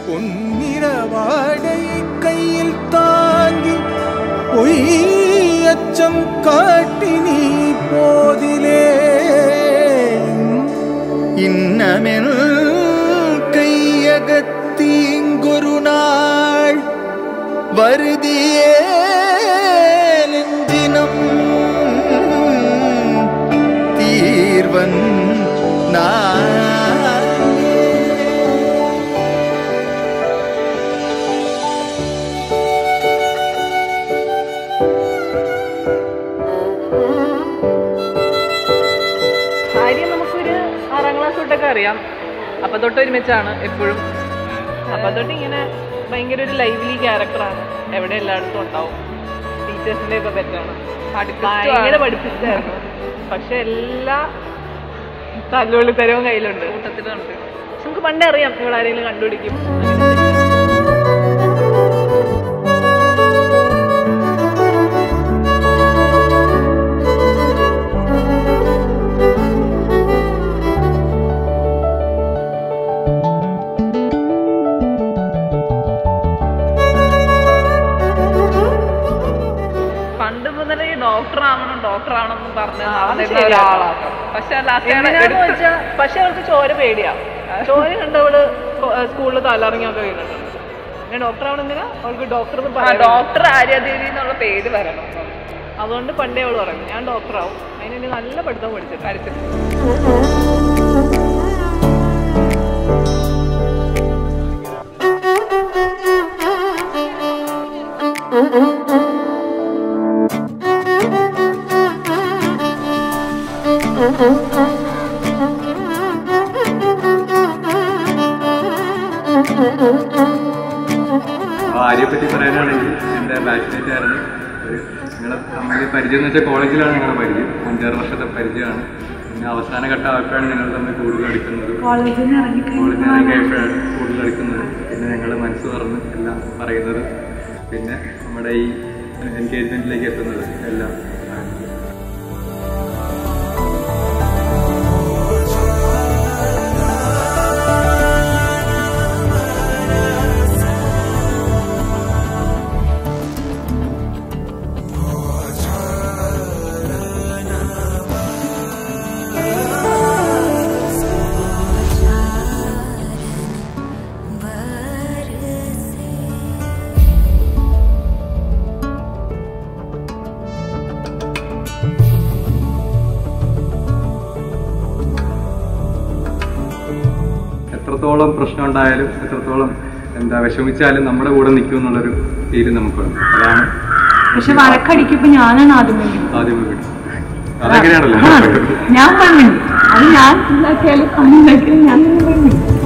പൊന്നിരവാടയെ കയ്യിൽ താങ്ങി പൊയ്യച്ചം കാട്ടി നീ പോതിലേ ഇന്നമെൽ കയ്യകത്തീങ്കൊരു നാൾ വരുതിയേ നെഞ്ചിനം തീർവൻ നാളേ ആര്യം നമുക്കൊരു ആറാം ക്ലാസ് തൊട്ടൊക്കെ അറിയാം അപ്പൊ തൊട്ട് ഒരുമിച്ചാണ് എപ്പോഴും അപ്പൊ തൊട്ട് ഇങ്ങനെ ഭയങ്കര ഒരു ലൈവ്ലി ക്യാരക്ടറാണ് എവിടെ എല്ലായിടത്തും ഉണ്ടാവും ടീച്ചേഴ്സിന്റെ ഒക്കെ തെറ്റാണ് ഭയങ്കര പഠിപ്പിച്ചായിരുന്നു പക്ഷെ എല്ലാ തല്ലുകൊള്ളിത്തരവും കയ്യിലുണ്ട് കൂട്ടത്തിൽ നടത്തി പക്ഷെ നമുക്ക് പണ്ടേ അറിയാം ഇവളാരെങ്കിലും കണ്ടുപിടിക്കും പണ്ട് മുതലേ ഡോക്ടർ ആവണം ഡോക്ടർ ആവണം എന്ന് പറഞ്ഞ് നടന്നിരുന്ന ഒരാളാണ് പക്ഷെ ലാസ്റ്റ് പക്ഷെ അവൾക്ക് ചോര പേടിയാ ചോര കണ്ടവള് സ്കൂളിൽ തലറിങ്ങൊക്കെ വീണിട്ടുണ്ട് പിന്നെ ഡോക്ടർ ആവണമെങ്കിൽ അവൾക്ക് ഡോക്ടർ ഡോക്ടർ ആര്യാദേവി എന്നുള്ള പേര് വരണം അതുകൊണ്ട് പണ്ടേ അവള് പറയും ഞാൻ ഡോക്ടർ ആവും അതിന് നല്ല പഠിത്തം പഠിച്ചു പഠിച്ചിട്ട് അപ്പോൾ ആര്യയെ പറ്റി പറയാനാണെങ്കിൽ എൻ്റെ ബാച്ച്മേറ്റ് ആയിരുന്നു ഒരു ഞങ്ങളെ തമ്മിൽ പരിചയം എന്ന് വെച്ചാൽ കോളേജിലാണ് ഞങ്ങളുടെ പരിചയം അഞ്ചാറ് വർഷത്തെ പരിചയമാണ് പിന്നെ അവസാന ഘട്ട ആയപ്പോഴാണ് ഞങ്ങൾ തമ്മിൽ കൂടുതൽ അടുക്കുന്നത് കോളേജിൽ നിന്ന് ഇറങ്ങിക്കഴിഞ്ഞപ്പോഴാണ് കൂടുതൽ അടുക്കുന്നത് പിന്നെ ഞങ്ങൾ മനസ്സ് തുറന്ന് എല്ലാം പറയുന്നത് പിന്നെ നമ്മുടെ ഈ എൻഗേജ്മെൻറ്റിലേക്ക് എത്തുന്നത് എല്ലാം ആണ്. എത്രത്തോളം പ്രശ്നം ഉണ്ടായാലും എത്രത്തോളം എന്താ വിഷമിച്ചാലും നമ്മുടെ കൂടെ നിൽക്കും എന്നുള്ളൊരു ഫീല് നമുക്കുണ്ട് അതാണ് പക്ഷെ വഴക്കടിക്കുമ്പോ ഞാനാണ് ആദ്യം വേണ്ടി ആദ്യം വീട് അതങ്ങനെയാണല്ലോ ഞാൻ പറഞ്ഞു അത് ഞാൻ ഉണ്ടാക്കിയാലും പണി ഉണ്ടാക്കിയാലും ഞാൻ തന്നെ പറഞ്ഞു